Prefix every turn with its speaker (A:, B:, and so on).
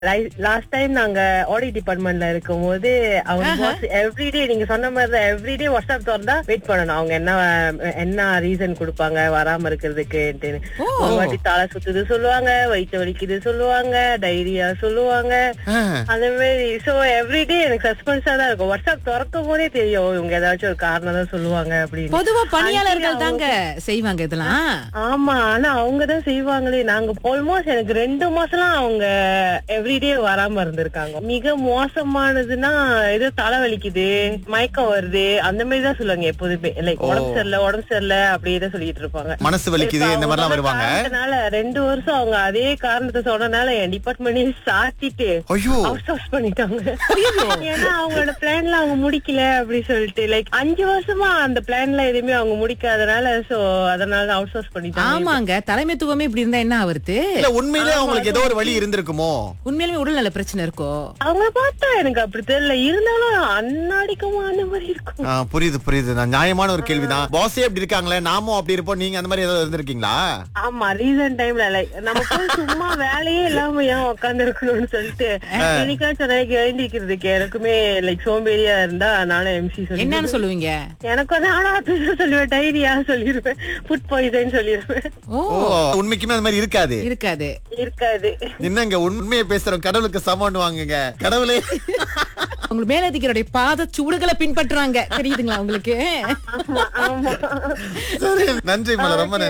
A: Last time நாங்க audit டிபார்ட்மெண்ட்ல இருக்கும் போது அவங்க பாஸ் எவ்ரிடே நீங்க சொன்ன மாதிரி தான் எவ்ரிடே வாட்ஸ்அப் திறந்தா வெயிட் பண்ணணும் அவங்க என்ன என்ன ரீசன் கொடுப்பாங்க வராம இருக்கிறதுக்கு ஒரு வாட்டி தலை சுத்துது சொல்லுவாங்க வயிற்று வலிக்குது சொல்லுவாங்க டைரியா சொல்லுவாங்க
B: ஆ.
A: அந்த மாதிரி சோ எவ்ரிடே எனக்கு சஸ்பென்ஸா தான் இருக்கும் வாட்ஸ்அப் திறக்கும் போதே தெரியும் இவங்க ஏதாச்சும் ஒரு காரணம் தான் சொல்லுவாங்க அப்படின்னு
C: பொதுவா பணியாளர்கள் தாங்க செய்வாங்க இதெல்லாம்
A: ஆமா ஆனா அவங்க தான் செய்வாங்களே நாங்க ஆல்மோஸ்ட் எனக்கு ரெண்டு மாசம்லாம் அவங்க எவ்ரிடே வராம இருந்திருக்காங்க மிக மோசமானதுன்னா ஏதோ தலை வலிக்குது மயக்கம் வருது அந்த மாதிரி தான் சொல்லுவாங்க எப்போதுமே லைக் உடம்பு சரியில்லை உடம்பு சரியில்லை அப்படியே தான் சொல்லிட்டு இருப்பாங்க
B: மனசு வலிக்குது இந்த மாதிரிலாம் வருவாங்க
A: அதனால ரெண்டு வருஷம் அவங்க அதே காரணத்தை சொன்னனால என் டிபார்ட்மெண்ட் சாத்திட்டு
B: ஐயோ
A: அவுட் சோர்ஸ் பண்ணிட்டாங்க ஏன்னா அவங்களோட பிளான்ல அவங்க முடிக்கல அப்படி சொல்லிட்டு லைக் அஞ்சு வருஷமா அந்த பிளான்ல எதுவுமே அவங்க முடிக்காதனால சோ அதனால அவுட் சோர்ஸ் பண்ணிட்டாங்க
C: ஆமாங்க தலைமைத்துவமே இப்படி இருந்தா என்ன ஆவருது
B: இல்ல உண்மையிலே அவங்களுக்கு ஏதோ ஒரு வழி இருந்திருக்குமோ
C: உண்மையிலுமே உடல்நல பிரச்சனை இருக்கோ
A: அவங்க பார்த்தா எனக்கு அப்படி தெரியல இருந்தாலும் அன்னாடிக்கமா அந்த மாதிரி இருக்கும்
B: ஆ, புரியுது புரியுது நான் நியாயமான ஒரு கேள்விதான் பாஸே அப்படி இருக்காங்களே நாமும் அப்படி இருப்போம் நீங்க அந்த மாதிரி ஏதாவது இருந்திருக்கீங்களா
A: ஆமா ரீசன்ட் டைம்ல லைக் நம்ம போய் சும்மா வேலையே இல்லாம ஏன் உட்கார்ந்து இருக்கணும்னு சொல்லிட்டு என்னைக்காச்சும் நாளைக்கு எழுந்திருக்கிறதுக்கு எனக்குமே லைக் சோம்பேறியா இருந்தா நானும் எம்சி சொல்லி
C: என்னன்னு சொல்லுவீங்க
A: எனக்கு வந்து ஆனா அதுதான் சொல்லுவேன் டைரியா சொல்லிருவேன் ஃபுட் பாய்சன் சொல்லிருவேன்
C: ஓ
B: ஓ உண்மைக்குமே அந்த மாதிரி இருக்காது
C: இருக்காது
A: இருக்காது
B: என்னங்க உண்மையை பேசுறோம் கடவுளுக்கு சமம்னு வாங்குங்க கடவுளே
C: உங்களுக்கு மேலதிகாரியுடைய பாத சூடுகளை பின்பற்றுறாங்க தெரியுதுங்களா உங்களுக்கு
A: ஆமா ஆமா
B: சரி நன்றி மலர் ரொம்ப நன்றி